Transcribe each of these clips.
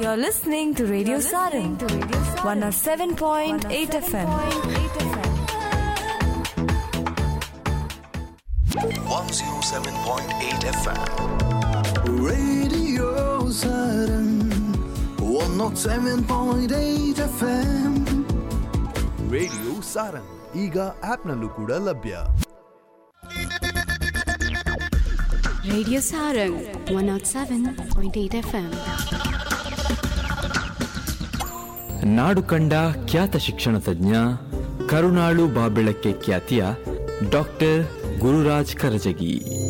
You're listening to Radio Sarang, 107.8 FM. 107.8 FM. Radio Saturn 107.8 FM radio Sarang ಈಗ ಆಪ್ನಲ್ಲೂ ಕೂಡ ಲಭ್ಯ Radio Sarang 107.8 FM. ನಾಡು ಕಂಡ ಖ್ಯಾತ ಶಿಕ್ಷಣ ತಜ್ಞ ಕರುಣಾಳು ಬಾಬೆಳಕ್ಕೆ ಖ್ಯಾತಿಯ ಡಾಕ್ಟರ್ ಗುರುರಾಜ್ ಕರಜಗಿ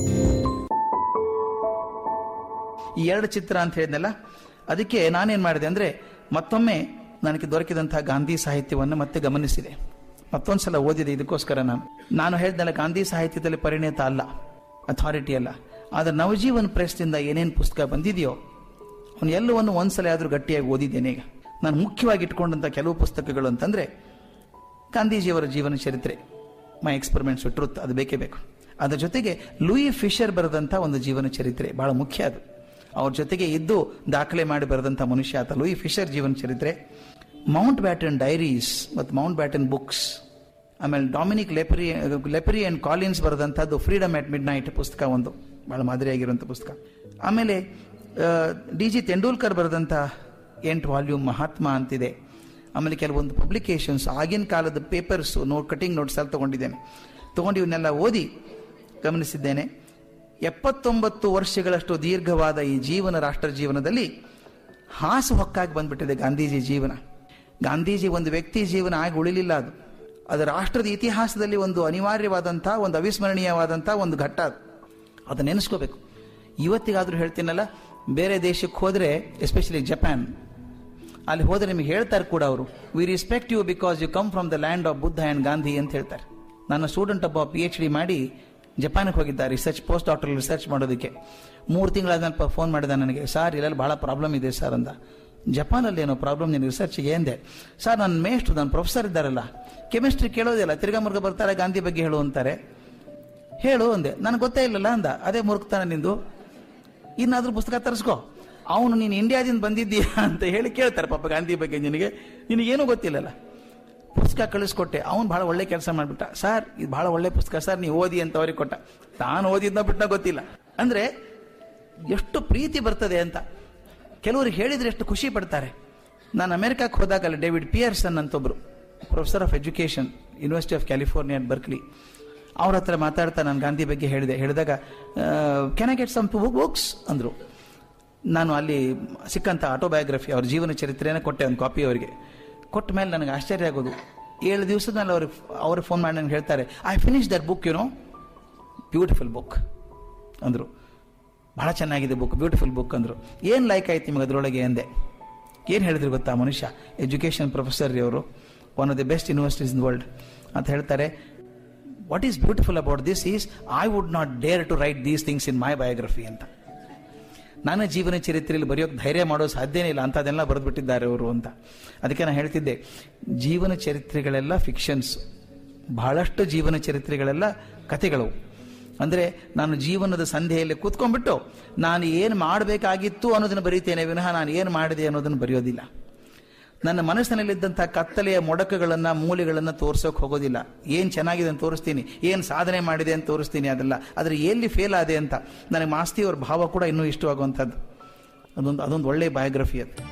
ಈ ಎರಡು ಚಿತ್ರ ಅಂತ ಹೇಳಿದ್ನಲ್ಲ ಅದಕ್ಕೆ ನಾನೇನ್ ಮಾಡಿದೆ ಅಂದ್ರೆ ಮತ್ತೊಮ್ಮೆ ನನಗೆ ದೊರಕಿದಂತಹ ಗಾಂಧಿ ಸಾಹಿತ್ಯವನ್ನು ಮತ್ತೆ ಗಮನಿಸಿದೆ ಮತ್ತೊಂದ್ಸಲ ಓದಿದೆ ಇದಕ್ಕೋಸ್ಕರ ನಾನು ನಾನು ಹೇಳಿದ್ನಲ್ಲ ಗಾಂಧಿ ಸಾಹಿತ್ಯದಲ್ಲಿ ಪರಿಣಿತ ಅಲ್ಲ ಅಥಾರಿಟಿ ಅಲ್ಲ ಆದ್ರೆ ನವಜೀವನ್ ಪ್ರೆಸ್ನಿಂದ ಏನೇನು ಪುಸ್ತಕ ಬಂದಿದೆಯೋ ಅವನು ಎಲ್ಲವನ್ನು ಒಂದ್ಸಲ ಆದ್ರೂ ಗಟ್ಟಿಯಾಗಿ ಓದಿದ್ದೇನೆ ಈಗ ನಾನು ಮುಖ್ಯವಾಗಿ ಇಟ್ಕೊಂಡಂತ ಕೆಲವು ಪುಸ್ತಕಗಳು ಅಂತಂದ್ರೆ ಗಾಂಧೀಜಿಯವರ ಜೀವನ ಚರಿತ್ರೆ ಮೈ ಎಕ್ಸ್ಪೆರಿಮೆಂಟ್ಸ್ ಟ್ರುತ್ ಅದು ಬೇಕೇ ಬೇಕು ಅದರ ಜೊತೆಗೆ ಲೂಯಿ ಫಿಶರ್ ಬರೆದಂಥ ಒಂದು ಜೀವನ ಚರಿತ್ರೆ ಬಹಳ ಮುಖ್ಯ ಅದು ಅವ್ರ ಜೊತೆಗೆ ಇದ್ದು ದಾಖಲೆ ಮಾಡಿ ಬರೆದಂಥ ಮನುಷ್ಯ ಆತ ಲೂಯಿ ಫಿಶರ್ ಜೀವನ ಚರಿತ್ರೆ ಮೌಂಟ್ ಬ್ಯಾಟನ್ ಡೈರೀಸ್ ಮತ್ತು ಮೌಂಟ್ ಬ್ಯಾಟನ್ ಬುಕ್ಸ್ ಆಮೇಲೆ Dominique Lapierre Lapierre and Collins ಬರೆದಂಥದ್ದು ಫ್ರೀಡಮ್ ಅಟ್ ಮಿಡ್ ನೈಟ್ ಪುಸ್ತಕ ಒಂದು ಬಹಳ ಮಾದರಿಯಾಗಿರುವಂಥ ಪುಸ್ತಕ ಆಮೇಲೆ ಡಿ ಜಿ ತೆಂಡೂಲ್ಕರ್ ಬರೆದಂಥ ಎಂಟು ವಾಲ್ಯೂಮ್ ಮಹಾತ್ಮ ಅಂತಿದೆ ಆಮೇಲೆ ಕೆಲವೊಂದು ಪಬ್ಲಿಕೇಶನ್ಸ್ ಆಗಿನ ಕಾಲದ ಪೇಪರ್ಸ್ ನೋಟ್ ಕಟಿಂಗ್ ನೋಟ್ಸ್ ಎಲ್ಲ ತಗೊಂಡಿದ್ದೇನೆ ತಗೊಂಡು ಇವನ್ನೆಲ್ಲ ಓದಿ ಗಮನಿಸಿದ್ದೇನೆ ಎಪ್ಪತ್ತೊಂಬತ್ತು ವರ್ಷಗಳಷ್ಟು ದೀರ್ಘವಾದ ಈ ಜೀವನ ರಾಷ್ಟ್ರ ಜೀವನದಲ್ಲಿ ಹಾಸು ಹೊಕ್ಕಾಗಿ ಬಂದ್ಬಿಟ್ಟಿದೆ ಗಾಂಧೀಜಿ ಜೀವನ ಗಾಂಧೀಜಿ ಒಂದು ವ್ಯಕ್ತಿ ಜೀವನ ಆಗಿ ಉಳಿಲಿಲ್ಲ ಅದು ಅದು ರಾಷ್ಟ್ರದ ಇತಿಹಾಸದಲ್ಲಿ ಒಂದು ಅನಿವಾರ್ಯವಾದಂಥ ಒಂದು ಅವಿಸ್ಮರಣೀಯವಾದಂಥ ಒಂದು ಘಟ್ಟ ಅದು ಅದನ್ನ ನೆನೆಸ್ಕೋಬೇಕು ಇವತ್ತಿಗಾದ್ರೂ ಹೇಳ್ತೀನಲ್ಲ ಬೇರೆ ದೇಶಕ್ಕೆ ಹೋದ್ರೆ ಎಸ್ಪೆಷಲಿ ಜಪಾನ್ ಅಲ್ಲಿ ಹೋದ್ರೆ ನಿಮಗೆ ಹೇಳ್ತಾರೆ ಕೂಡ ಅವರು we respect you because you come from the land of Buddha and Gandhi ಅಂತ ಹೇಳ್ತಾರೆ ನನ್ನ ಸ್ಟೂಡೆಂಟ್ ಒಬ್ಬ ಪಿ ಎಚ್ ಡಿ ಮಾಡಿ ಜಪಾನ್ಗೆ ಹೋಗಿದ್ದ ರಿಸರ್ಚ್ ಪೋಸ್ಟ್ ಡಾಕ್ಟರ್ ರಿಸರ್ಚ್ ಮಾಡೋದಕ್ಕೆ ಮೂರು ತಿಂಗಳಾದ ಫೋನ್ ಮಾಡಿದ ನನಗೆ ಸರ್ ಇಲ್ಲೆಲ್ಲ ಬಹಳ ಪ್ರಾಬ್ಲಮ್ ಇದೆ ಸರ್ ಅಂದ ಜಪಾನಲ್ಲಿ ಏನೋ ಪ್ರಾಬ್ಲಮ್ ನೀನು ರಿಸರ್ಚ್ಗೆ ಎಂದೆ ಸರ್ ನನ್ನ ಮೇಷ್ಟು ನನ್ನ ಪ್ರೊಫೆಸರ್ ಇದ್ದಾರಲ್ಲ ಕೆಮಿಸ್ಟ್ರಿ ಕೇಳೋದಿಲ್ಲ ತಿರ್ಗಾ ಮುರ್ಗ ಬರ್ತಾರೆ ಗಾಂಧಿ ಬಗ್ಗೆ ಹೇಳು ಅಂತಾರೆ ಹೇಳು ಅಂದೆ ನನಗೆ ಗೊತ್ತೇ ಇಲ್ಲಲ್ಲ ಅಂದ ಅದೇ ಮುರುಕ್ತಾನೆ ನಿಂದು ಇನ್ನಾದ್ರೂ ಪುಸ್ತಕ ತರಿಸ್ಕೋ ಅವನು ನೀನು ಇಂಡಿಯಾದಿಂದ ಬಂದಿದ್ದೀಯಾ ಅಂತ ಹೇಳಿ ಕೇಳ್ತಾರೆ ಪಾಪ ಗಾಂಧಿ ಬಗ್ಗೆ ನಿನಗೆ ನಿನಗೇನು ಗೊತ್ತಿಲ್ಲಲ್ಲ ಪುಸ್ತಕ ಕಳಿಸ್ಕೊಟ್ಟೆ ಅವನು ಬಹಳ ಒಳ್ಳೆ ಕೆಲಸ ಮಾಡಿಬಿಟ್ಟ ಸರ್ ಇದು ಬಹಳ ಒಳ್ಳೆ ಪುಸ್ತಕ ಸರ್ ನೀವು ಓದಿ ಅಂತ ಅವ್ರಿಗೆ ಕೊಟ್ಟ ತಾನು ಓದಿದ್ನ ಬಿಟ್ಟ ಗೊತ್ತಿಲ್ಲ ಅಂದ್ರೆ ಎಷ್ಟು ಪ್ರೀತಿ ಬರ್ತದೆ ಅಂತ ಕೆಲವರು ಹೇಳಿದ್ರೆ ಎಷ್ಟು ಖುಷಿ ಪಡ್ತಾರೆ ನಾನು ಅಮೆರಿಕಕ್ಕೆ ಹೋದಾಗಲ್ಲ ಡೇವಿಡ್ ಪಿಯರ್ಸನ್ ಅಂತೊಬ್ರು professor of education university of California at Berkeley ಅವ್ರ ಹತ್ರ ಮಾತಾಡ್ತಾ ನಾನು ಗಾಂಧಿ ಬಗ್ಗೆ ಹೇಳಿದೆ ಹೇಳಿದಾಗ can I get some books ಅಂದರು ನಾನು ಅಲ್ಲಿ ಸಿಕ್ಕಂಥ ಆಟೋಬಯೋಗ್ರಫಿ ಅವ್ರ ಜೀವನ ಚರಿತ್ರೆನೇ ಕೊಟ್ಟೆ ಒಂದು ಕಾಪಿ ಅವರಿಗೆ ಕೊಟ್ಟ ಮೇಲೆ ನನಗೆ ಆಶ್ಚರ್ಯ ಆಗೋದು ಏಳು ದಿವಸದ ಮೇಲೆ ಅವ್ರಿಗೆ ಅವ್ರಿಗೆ ಫೋನ್ ಮಾಡಿ ನನಗೆ ಹೇಳ್ತಾರೆ I finish that book you know beautiful book ಅಂದರು ಬಹಳ ಚೆನ್ನಾಗಿದೆ ಬುಕ್ ಬ್ಯೂಟಿಫುಲ್ ಬುಕ್ ಅಂದರು ಏನು ಲೈಕ್ ಆಯ್ತು ನಿಮಗೆ ಅದರೊಳಗೆ ಎಂದೆ ಏನು ಹೇಳಿದ್ರು ಗೊತ್ತಾ ಮನುಷ್ಯ ಎಜುಕೇಷನ್ ಪ್ರೊಫೆಸರ್ ಅವರು one of the best universities in world ಅಂತ ಹೇಳ್ತಾರೆ what is beautiful about this is I would not dare to write these things in my biography ಅಂತ ನನ್ನ ಜೀವನ ಚರಿತ್ರೆಯಲ್ಲಿ ಬರೆಯೋಕೆ ಧೈರ್ಯ ಮಾಡೋ ಸಾಧ್ಯನೇ ಇಲ್ಲ ಅಂಥದ್ದೆಲ್ಲ ಬರೆದ್ಬಿಟ್ಟಿದ್ದಾರೆ ಅವರು ಅಂತ ಅದಕ್ಕೆ ನಾನು ಹೇಳ್ತಿದ್ದೆ ಜೀವನ ಚರಿತ್ರೆಗಳೆಲ್ಲ ಫಿಕ್ಷನ್ಸ್ ಬಹಳಷ್ಟು ಜೀವನ ಚರಿತ್ರೆಗಳೆಲ್ಲ ಕಥೆಗಳು ಅಂದ್ರೆ ನಾನು ಜೀವನದ ಸಂಧ್ಯೆಯಲ್ಲಿ ಕೂತ್ಕೊಂಡ್ಬಿಟ್ಟು ನಾನು ಏನು ಮಾಡಬೇಕಾಗಿತ್ತು ಅನ್ನೋದನ್ನು ಬರೀತೇನೆ ವಿನಃ ನಾನು ಏನು ಮಾಡಿದೆ ಅನ್ನೋದನ್ನು ಬರೆಯೋದಿಲ್ಲ ನನ್ನ ಮನಸ್ಸಿನಲ್ಲಿದ್ದಂಥ ಕತ್ತಲೆಯ ಮೊಡಕುಗಳನ್ನ ಮೂಲೆಗಳನ್ನ ತೋರ್ಸೋಕೆ ಹೋಗೋದಿಲ್ಲ ಏನ್ ಚೆನ್ನಾಗಿದೆ ಅಂತ ತೋರಿಸ್ತೀನಿ ಏನ್ ಸಾಧನೆ ಮಾಡಿದೆ ಅಂತ ತೋರಿಸ್ತೀನಿ ಅದೆಲ್ಲ ಆದ್ರೆ ಎಲ್ಲಿ ಫೇಲ್ ಆದೆ ಅಂತ ನನಗೆ ಮಾಸ್ತಿ ಅವ್ರ ಭಾವ ಕೂಡ ಇನ್ನೂ ಇಷ್ಟವಾಗುವಂಥದ್ದು ಅದೊಂದು ಅದೊಂದು ಒಳ್ಳೆಯ ಬಯೋಗ್ರಫಿ ಅದು